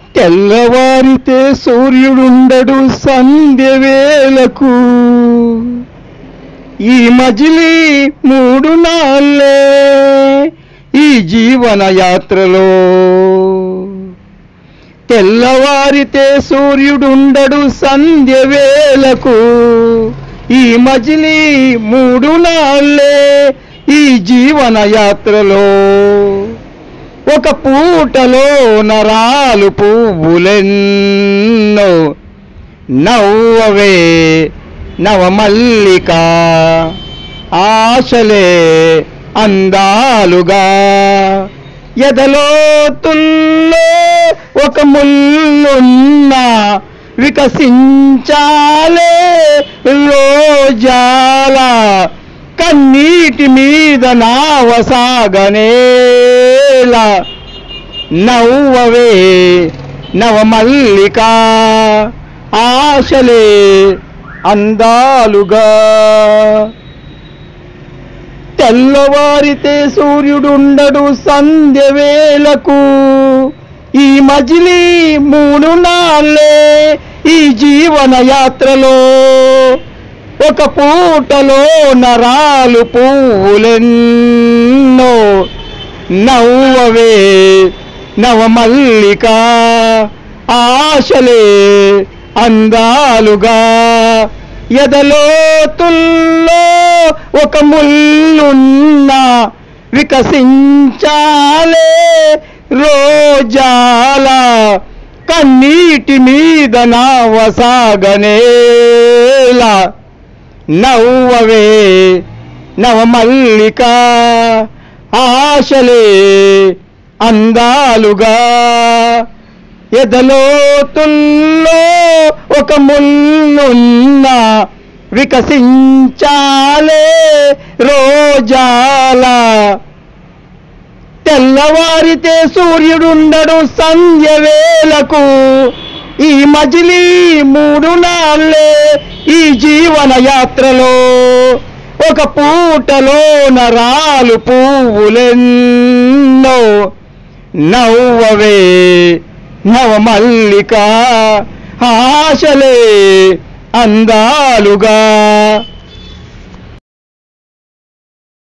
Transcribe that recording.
తెల్లవారితే సూర్యుడుండడు సంధ్య వేలకు ఈ మజిలీ మూడు నాళ్ళే ఈ జీవన యాత్రలో తెల్లవారితే సూర్యుడుండడు సంధ్య వేలకు ఈ మజిలీ మూడు నాళ్ళే ఈ జీవన యాత్రలో ఒక పూటలో నరాలు పువ్వులెన్నో నవ్వవే నవమల్లిక ఆశలే అందాలుగా ఎదలోతుల్లో ఒక ముల్లున్న వికసించాలే రోజాల కన్నీటి మీద నావసాగనేలా నవ్వవే నవమల్లిక ఆశలే అందాలుగా తెల్లవారితే సూర్యుడుండడు సంధ్య వేలకు ఈ మజిలీ మూడు నాళ్ళే ఈ జీవన యాత్రలో ఒక పూటలో నరాలు పువ్వులెన్నో నవ్వవే నవమల్లిక ఆశలే అందాలుగా ఎదలోతుల్లో ఒక ముల్లున్న వికసించాలే రోజాల కన్నీటి మీద నావసాగనేలా నవ్వవే నవమల్లిక ఆశలే అందాలుగా ఎదలోతుల్లో ఒక ముల్లున్న వికసించాలే రోజాల తెల్లవారితే సూర్యుడుండడు సంధ్య వేలకు ఈ మజిలీ మూడు నాళ్ళే ఈ జీవన యాత్రలో ఒక పూటలో నరాలు పువ్వులెన్నో నవ్వవే నవమల్లిక ఆశలే అందాలుగా